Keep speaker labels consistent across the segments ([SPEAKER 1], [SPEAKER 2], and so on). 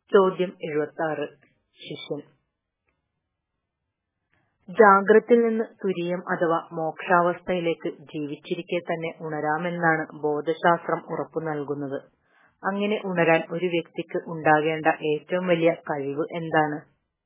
[SPEAKER 1] ചോദ്യം എഴുപത്താറ് ശിഷ്യൻ ജാഗ്രത്തിൽ നിന്ന് തുരീയം അഥവാ മോക്ഷാവസ്ഥയിലേക്ക് ജീവിച്ചിരിക്കെ തന്നെ ഉണരാമെന്നാണ് ബോധശാസ്ത്രം ഉറപ്പു നൽകുന്നത്. അങ്ങനെ ഉണരാൻ ഒരു വ്യക്തിക്ക് ഉണ്ടാകേണ്ട ഏറ്റവും വലിയ കഴിവ് എന്താണ്?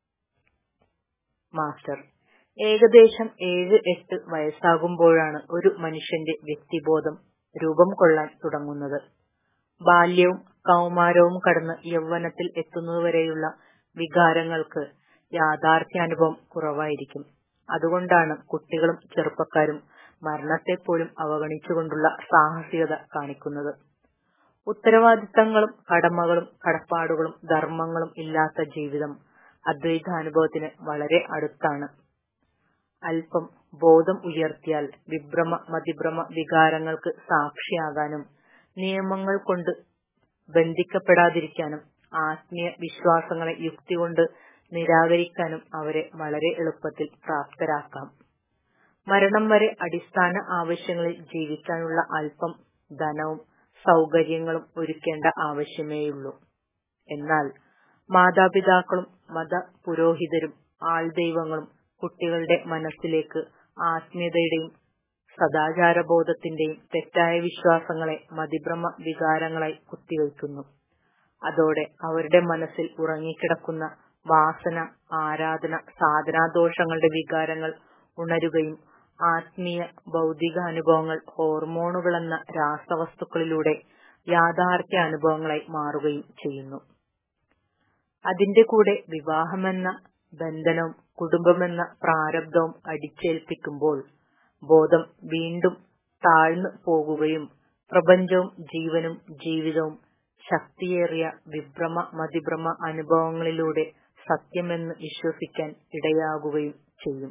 [SPEAKER 1] മാസ്റ്റർ ഏകദേശം ഏഴ് എട്ട് വയസ്സാകുമ്പോഴാണ് ഒരു മനുഷ്യന്റെ വ്യക്തിബോധം രൂപം കൊള്ളാൻ തുടങ്ങുന്നത്. ബാല്യവും കൗമാരവും കടന്ന് യൗവനത്തിൽ എത്തുന്നതുവരെയുള്ള വികാരങ്ങൾക്ക് യാഥാർത്ഥ്യാനുഭവം കുറവായിരിക്കും. അതുകൊണ്ടാണ് കുട്ടികളും ചെറുപ്പക്കാരും മരണത്തെപ്പോലും അവഗണിച്ചുകൊണ്ടുള്ള സാഹസികത കാണിക്കുന്നത്. ഉത്തരവാദിത്തങ്ങളും കടമകളും കടപ്പാടുകളും ധർമ്മങ്ങളും ഇല്ലാത്ത ജീവിതം അദ്വൈതാനുഭവത്തിന് വളരെ അടുത്താണ്. അല്പം ബോധം ഉയർത്തിയാൽ വിഭ്രമ മതിഭ്രമ വികാരങ്ങൾക്ക് സാക്ഷിയാകാനും നിയമങ്ങൾ കൊണ്ട് ബന്ധിക്കപ്പെടാതിരിക്കാനും ആത്മീയ വിശ്വാസങ്ങളെ യുക്തികൊണ്ട് നിരാകരിക്കാനും അവരെ വളരെ എളുപ്പത്തിൽ പ്രാപ്തരാക്കാം. മരണം വരെ അടിസ്ഥാന ആവശ്യങ്ങളിൽ ജീവിക്കാനുള്ള അല്പം ധനവും സൗകര്യങ്ങളും ഒരുക്കേണ്ട ആവശ്യമേയുള്ളൂ. എന്നാൽ മാതാപിതാക്കളും മതപുരോഹിതരും ആൾദൈവങ്ങളും കുട്ടികളുടെ മനസ്സിലേക്ക് ആത്മീയതയുടെയും സദാചാരബോധത്തിന്റെയും തെറ്റായ വിശ്വാസങ്ങളെ മതിഭ്രമ വികാരങ്ങളായി കുത്തിവയ്ക്കുന്നു. അതോടെ അവരുടെ മനസ്സിൽ ഉറങ്ങിക്കിടക്കുന്ന വാസന ആരാധന സാധനാദോഷങ്ങളുടെ വികാരങ്ങൾ ഉണരുകയും ആത്മീയ ഭൗതികാനുഭവങ്ങൾ ഹോർമോണുകളെന്ന രാസവസ്തുക്കളിലൂടെ യാഥാർത്ഥ്യാനുഭവങ്ങളായി മാറുകയും ചെയ്യുന്നു. അതിന്റെ കൂടെ വിവാഹമെന്ന ബന്ധനവും കുടുംബമെന്ന പ്രാരബ്ധവും അടിച്ചേൽപ്പിക്കുമ്പോൾ ബോധം വീണ്ടും താഴ്ന്നു പോകുകയും പ്രപഞ്ചവും ജീവനും ജീവിതവും ശക്തിയേറിയ വിഭ്രമ മതിഭ്രമ അനുഭവങ്ങളിലൂടെ സത്യമെന്ന് വിശ്വസിക്കാൻ ഇടയാകുകയും ചെയ്യും.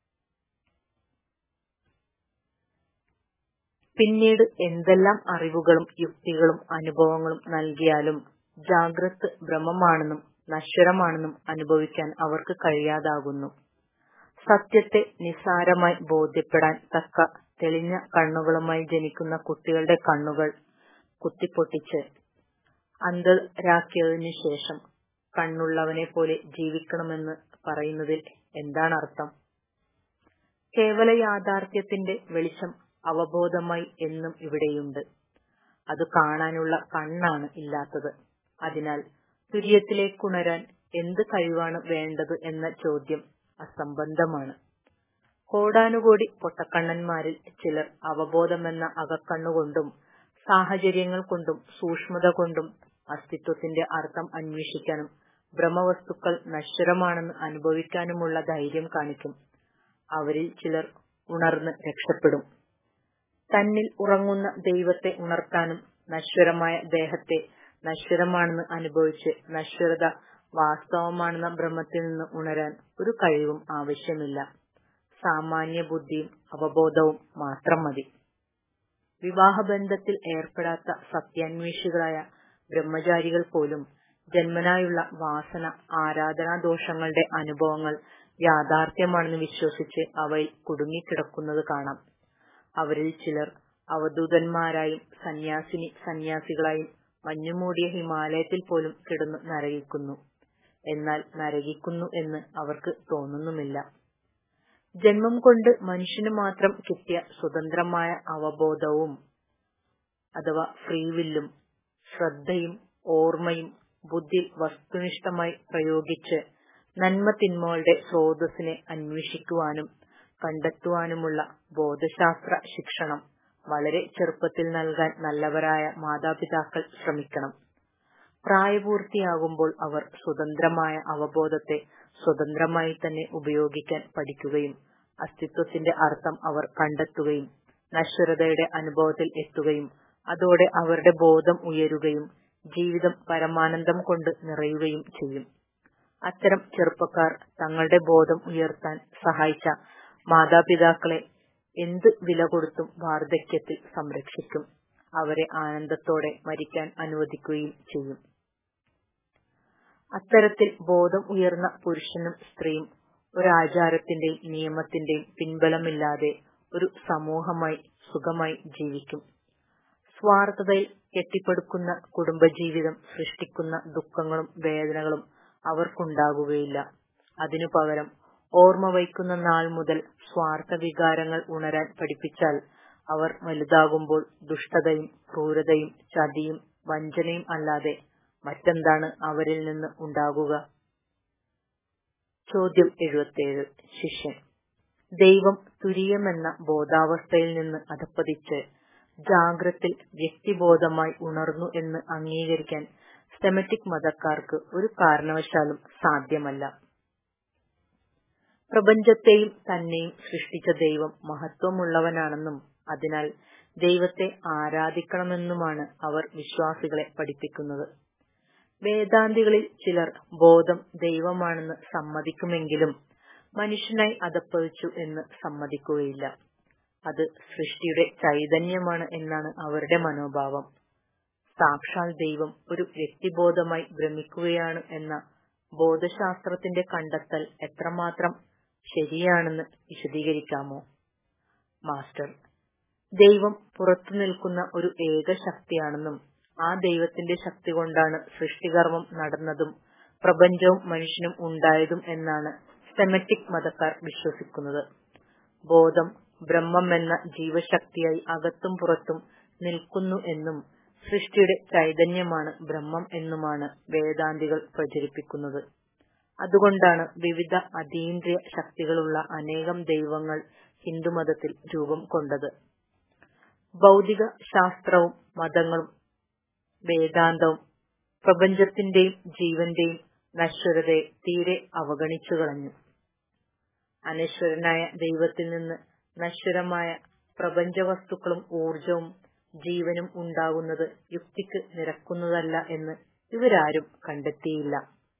[SPEAKER 1] പിന്നീട് എന്തെല്ലാം അറിവുകളും യുക്തികളും അനുഭവങ്ങളും നൽകിയാലും ജാഗ്രത് ഭ്രമമാണെന്നും നശ്വരമാണെന്നും അനുഭവിക്കാൻ അവർക്ക് കഴിയാതാകുന്നു. സത്യത്തെ നിസ്സാരമായി ബോധ്യപ്പെടാൻ തക്ക തെളിഞ്ഞ കണ്ണുകളുമായി ജനിക്കുന്ന കുട്ടികളുടെ കണ്ണുകൾ കുത്തിപ്പൊട്ടിച്ച് അന്ധരാക്കിയതിനുശേഷം കണ്ണുള്ളവനെപ്പോലെ ജീവിക്കണമെന്ന് പറയുന്നതിൽ എന്താണർത്ഥം? കേവല യാഥാർത്ഥ്യത്തിന്റെ വെളിച്ചം അവബോധമായി എന്നും ഇവിടെയുണ്ട്. അതു കാണാനുള്ള കണ്ണാണ് ഇല്ലാത്തത്. അതിനാൽ തുരീയത്തിലേക്കുണരാൻ എന്ത് കഴിവാണ് വേണ്ടത് എന്ന ചോദ്യം അസംബന്ധമാണ്. കോടാനുകോടി പൊട്ടക്കണ്ണന്മാരിൽ ചിലർ അവബോധമെന്ന അകക്കണ്ണുകൊണ്ടും സാഹചര്യങ്ങൾ കൊണ്ടും സൂക്ഷ്മത കൊണ്ടും അസ്തിത്വത്തിന്റെ അർത്ഥം അന്വേഷിക്കാനും ഭ്രമവസ്തുക്കൾ നശ്വരമാണെന്ന് അനുഭവിക്കാനുമുള്ള ധൈര്യം കാണിക്കും. അവരിൽ ചിലർ ഉണർന്ന് രക്ഷപ്പെടും. തന്നിൽ ഉറങ്ങുന്ന ദൈവത്തെ ഉണർത്താനും നശ്വരമായ ദേഹത്തെ നശ്വരമാണെന്ന് അനുഭവിച്ച് നശ്വരത വാസ്തവമാണെന്ന ഭ്രമത്തിൽ നിന്ന് ഉണരാൻ ഒരു കഴിവും ആവശ്യമില്ല. സാമാന്യബുദ്ധിയും അവബോധവും മാത്രം മതി. വിവാഹബന്ധത്തിൽ ഏർപ്പെടാത്ത സത്യാന്വേഷികളായ ബ്രഹ്മചാരികൾ പോലും ജന്മനായുള്ള വാസന ആരാധനാദോഷങ്ങളുടെ അനുഭവങ്ങൾ യാഥാർത്ഥ്യമാണെന്ന് വിശ്വസിച്ച് അവയിൽ കുടുങ്ങിക്കിടക്കുന്നത് കാണാം. അവരിൽ ചിലർ അവധൂതന്മാരായും സന്യാസിനീ സന്യാസികളായും മഞ്ഞുമൂടിയ ഹിമാലയത്തിൽ പോലും കിടന്നു നരകിക്കുന്നു. എന്നാൽ നരകിക്കുന്നു എന്ന് അവർക്ക് തോന്നുന്നുമില്ല. ജന്മം കൊണ്ട് മനുഷ്യന് മാത്രം കിട്ടിയ സ്വതന്ത്രമായ അവബോധവും അഥവാ ഫ്രീവില്ലും ശ്രദ്ധയും ഓർമ്മയും ബുദ്ധി വസ്തുനിഷ്ഠമായി പ്രയോഗിച്ച് നന്മതിന്മകളുടെ സ്രോതസ്സിനെ അന്വേഷിക്കുവാനും കണ്ടെത്തുവാനുമുള്ള ബോധശാസ്ത്ര ശിക്ഷണം വളരെ ചെറുപ്പത്തിൽ നൽകാൻ നല്ലവരായ മാതാപിതാക്കൾ ശ്രമിക്കണം. പ്രായപൂർത്തിയാകുമ്പോൾ അവർ സ്വതന്ത്രമായ അവബോധത്തെ സ്വതന്ത്രമായി തന്നെ ഉപയോഗിക്കാൻ പഠിക്കുകയും അസ്തിത്വത്തിന്റെ അർത്ഥം അവർ കണ്ടെത്തുകയും നശ്വരതയുടെ അനുഭവത്തിൽ എത്തുകയും അതോടെ അവരുടെ ബോധം ഉയരുകയും ജീവിതം പരമാനന്ദം കൊണ്ട് നിറയുകയും ചെയ്യും. അത്തരം ചെറുപ്പക്കാർ തങ്ങളുടെ ബോധം ഉയർത്താൻ സഹായിച്ച മാതാപിതാക്കളെ എന്ത് വിലകൊടുത്തും വാർദ്ധക്യത്തിൽ സംരക്ഷിക്കും. അവരെ ആനന്ദത്തോടെ മരിക്കാൻ അനുവദിക്കുകയും ചെയ്യും. അത്തരത്തിൽ ബോധം ഉയർന്ന പുരുഷനും സ്ത്രീയും ഒരാചാരത്തിന്റെയും നിയമത്തിന്റെയും പിൻബലമില്ലാതെ ഒരു സമൂഹമായി സുഖമായി ജീവിക്കും. സ്വാർത്ഥതയിൽ കെട്ടിപ്പടുക്കുന്ന കുടുംബജീവിതം സൃഷ്ടിക്കുന്ന ദുഃഖങ്ങളും വേദനകളും അവർക്കുണ്ടാകുകയില്ല അതിനു പകരം ഓർമ്മ വയ്ക്കുന്ന നാൾ മുതൽ സ്വാർത്ഥ വികാരങ്ങൾ ഉണരാൻ പഠിപ്പിച്ചാൽ അവർ വലുതാകുമ്പോൾ ദുഷ്ടതയും ക്രൂരതയും ചതിയും വഞ്ചനയും അല്ലാതെ മറ്റെന്താണ് അവരിൽ നിന്ന് ഉണ്ടാകുക ചോദ്യം എഴുപത്തിയേഴ് ശിഷ്യൻ ദൈവം തുര്യമെന്ന ബോധാവസ്ഥയിൽ നിന്ന് അധപ്പതിച്ച് ജാഗ്രത്തിൽ വ്യക്തിബോധമായി ഉണർന്നു എന്ന് അംഗീകരിക്കാൻ സെമറ്റിക് മതക്കാർക്ക് ഒരു കാരണവശാലും സാധ്യമല്ല പ്രപഞ്ചത്തെയും തന്നെയും സൃഷ്ടിച്ച ദൈവം മഹത്വമുള്ളവനാണെന്നും അതിനാൽ ദൈവത്തെ ആരാധിക്കണമെന്നുമാണ് അവർ വിശ്വാസികളെ പഠിപ്പിക്കുന്നത് വേദാന്തികളിൽ ചിലർ ബോധം ദൈവമാണെന്ന് സമ്മതിക്കുമെങ്കിലും മനുഷ്യനായി അധപ്പതിച്ചു എന്ന് സമ്മതിക്കുകയില്ല അത് സൃഷ്ടിയുടെ ചൈതന്യമാണ് എന്നാണ് അവരുടെ മനോഭാവം സാക്ഷാൽ ദൈവം ഒരു വ്യക്തിബോധമായി ഭ്രമിക്കുകയാണ് എന്ന ബോധശാസ്ത്രത്തിന്റെ കണ്ടെത്തൽ എത്രമാത്രം ശരിയാണെന്ന് വിശദീകരിക്കാമോ മാസ്റ്റർ ദൈവം പുറത്തു നിൽക്കുന്ന ഒരു ഏക ശക്തിയാണെന്നും ആ ദൈവത്തിന്റെ ശക്തി കൊണ്ടാണ് സൃഷ്ടികർമ്മം നടന്നതും പ്രപഞ്ചവും മനുഷ്യനും ഉണ്ടായതും എന്നാണ് സെമറ്റിക് മതക്കാർ വിശ്വസിക്കുന്നത് ബോധം ബ്രഹ്മം എന്ന ജീവശക്തിയായി അകത്തും പുറത്തും നിൽക്കുന്നു എന്നും സൃഷ്ടിയുടെ ചൈതന്യമാണ് ബ്രഹ്മം എന്നുമാണ് വേദാന്തികൾ പ്രചരിപ്പിക്കുന്നത് അതുകൊണ്ടാണ് വിവിധ അതീന്ദ്രിയ ശക്തികളുള്ള അനേകം ദൈവങ്ങൾ ഹിന്ദുമതത്തിൽ രൂപം കൊണ്ടത് ഭൗതിക ശാസ്ത്രവും മതങ്ങളും വേദാന്തവും പ്രപഞ്ചത്തിന്റെയും ജീവന്റെയും നശ്വരതയെ തീരെ അവഗണിച്ചു കളഞ്ഞു അനശ്വരനായ ദൈവത്തിൽ നിന്ന് നശ്വരമായ പ്രപഞ്ചവസ്തുക്കളും ഊർജവും ജീവനും ഉണ്ടാകുന്നത് യുക്തിക്ക് നിരക്കുന്നതല്ല എന്ന് ഇവരാരും കണ്ടെത്തിയില്ല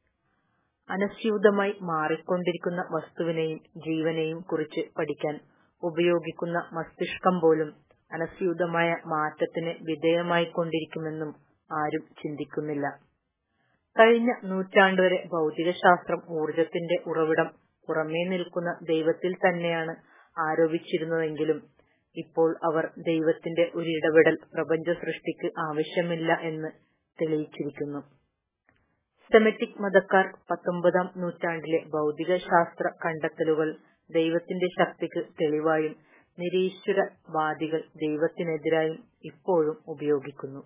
[SPEAKER 1] അനസ്യൂതമായി മാറിക്കൊണ്ടിരിക്കുന്ന വസ്തുവിനെയും ജീവനെയും കുറിച്ച് പഠിക്കാൻ ഉപയോഗിക്കുന്ന മസ്തിഷ്കം പോലും അനസ്യൂതമായ മാറ്റത്തിന് വിധേയമായിക്കൊണ്ടിരിക്കുമെന്നും ആരും ചിന്തിക്കുന്നില്ല കഴിഞ്ഞ നൂറ്റാണ്ടുവരെ ഭൗതികശാസ്ത്രം ഊർജത്തിന്റെ ഉറവിടം പുറമേ നിൽക്കുന്ന ദൈവത്തിൽ തന്നെയാണ് ആരോപിച്ചിരുന്നതെങ്കിലും ഇപ്പോൾ അവർ ദൈവത്തിന്റെ ഒരു ഇടപെടൽ പ്രപഞ്ച സൃഷ്ടിക്ക് ആവശ്യമില്ല എന്ന് തെളിയിച്ചിരിക്കുന്നു സെമറ്റിക് മതക്കാർ പത്തൊമ്പതാം നൂറ്റാണ്ടിലെ ഭൗതികശാസ്ത്ര കണ്ടെത്തലുകൾ ദൈവത്തിന്റെ ശക്തിക്ക് തെളിവായും നിരീശ്വരവാദികൾ ദൈവത്തിനെതിരായും ഇപ്പോഴും ഉപയോഗിക്കുന്നു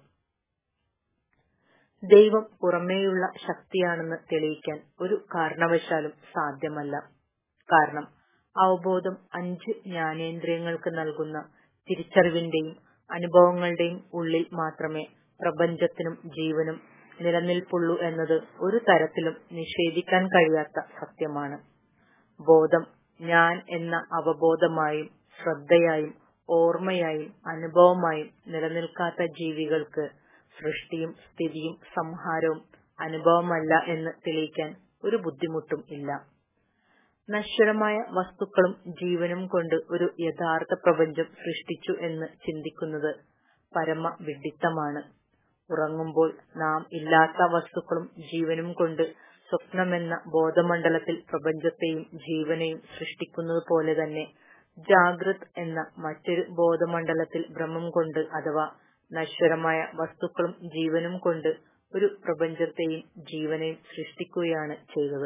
[SPEAKER 1] ദൈവം പുറമേയുള്ള ശക്തിയാണെന്ന് തെളിയിക്കാൻ ഒരു കാരണവശാലും സാധ്യമല്ല കാരണം അവബോധം അഞ്ച് ജ്ഞാനേന്ദ്രിയങ്ങൾക്ക് നൽകുന്ന തിരിച്ചറിവിന്റെയും അനുഭവങ്ങളുടെയും ഉള്ളിൽ മാത്രമേ പ്രപഞ്ചത്തിനും ജീവനും നിലനിൽപ്പുള്ളൂ എന്നത് ഒരു തരത്തിലും നിഷേധിക്കാൻ കഴിയാത്ത സത്യമാണ് ബോധം ഞാൻ എന്ന അവബോധമായും ശ്രദ്ധയായും ഓർമ്മയായും അനുഭവമായും നിലനിൽക്കാത്ത ജീവികൾക്ക് സൃഷ്ടിയും സ്ഥിതിയും സംഹാരവും അനുഭവമല്ല എന്ന് തെളിയിക്കാൻ ഒരു ബുദ്ധിമുട്ടും ഇല്ല നശ്വരമായ വസ്തുക്കളും ജീവനും കൊണ്ട് ഒരു യഥാർത്ഥ പ്രപഞ്ചം സൃഷ്ടിച്ചു എന്ന് ചിന്തിക്കുന്നത് പരമ വിഡിത്തമാണ് ഉറങ്ങുമ്പോൾ നാം ഇല്ലാത്ത വസ്തുക്കളും ജീവനും കൊണ്ട് സ്വപ്നമെന്ന ബോധമണ്ഡലത്തിൽ പ്രപഞ്ചത്തെയും ജീവനെയും സൃഷ്ടിക്കുന്നത് പോലെ തന്നെ ജാഗ്രത് എന്ന മറ്റൊരു ബോധമണ്ഡലത്തിൽ ഭ്രമം കൊണ്ട് അഥവാ നശ്വരമായ വസ്തുക്കളും ജീവനും കൊണ്ട് ഒരു പ്രപഞ്ചത്തെയും ജീവനെയും സൃഷ്ടിക്കുകയാണ് ചെയ്തത്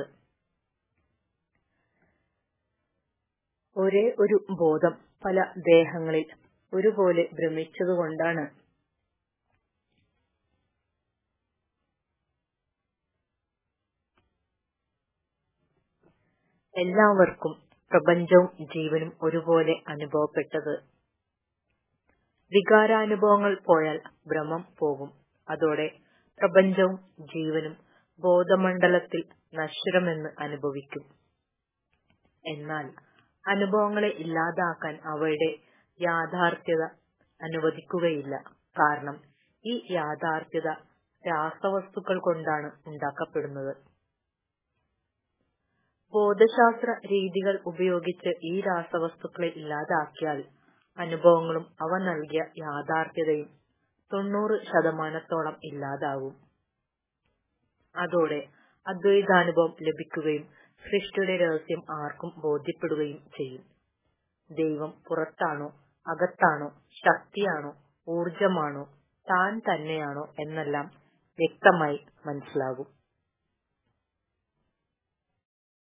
[SPEAKER 1] ഒരേ ഒരു ബോധം പല ദേഹങ്ങളിൽ ഒരുപോലെ ഭ്രമിച്ചതുകൊണ്ടാണ് എല്ലാവർക്കും പ്രപഞ്ചവും ജീവനും ഒരുപോലെ അനുഭവപ്പെട്ടത് വികാരാനുഭവങ്ങൾ പോയാൽ ഭ്രമം പോകും അതോടെ പ്രപഞ്ചവും ജീവനും ബോധമണ്ഡലത്തിൽ നശ്വരമെന്ന് അനുഭവിക്കും എന്നാൽ അനുഭവങ്ങളെ ഇല്ലാതാക്കാൻ അവയുടെ യാഥാർത്ഥ്യത അനുവദിക്കുകയില്ല കാരണം ഈ യാഥാർത്ഥ്യത രാസവസ്തുക്കൾ കൊണ്ടാണ് ഉണ്ടാക്കപ്പെടുന്നത് ബോധശാസ്ത്ര രീതികൾ ഉപയോഗിച്ച് ഈ രാസവസ്തുക്കളെ ഇല്ലാതാക്കിയാൽ അനുഭവങ്ങളും അവ നൽകിയ യാഥാർത്ഥ്യതയും തൊണ്ണൂറ് ശതമാനത്തോളം ഇല്ലാതാകും അതോടെ അദ്വൈതാനുഭവം ലഭിക്കുകയും സൃഷ്ടിയുടെ രഹസ്യം ആർക്കും ബോധ്യപ്പെടുകയും ചെയ്യും ദൈവം പുറത്താണോ അകത്താണോ ശക്തിയാണോ ഊർജമാണോ താൻ തന്നെയാണോ എന്നെല്ലാം വ്യക്തമായി മനസ്സിലാകും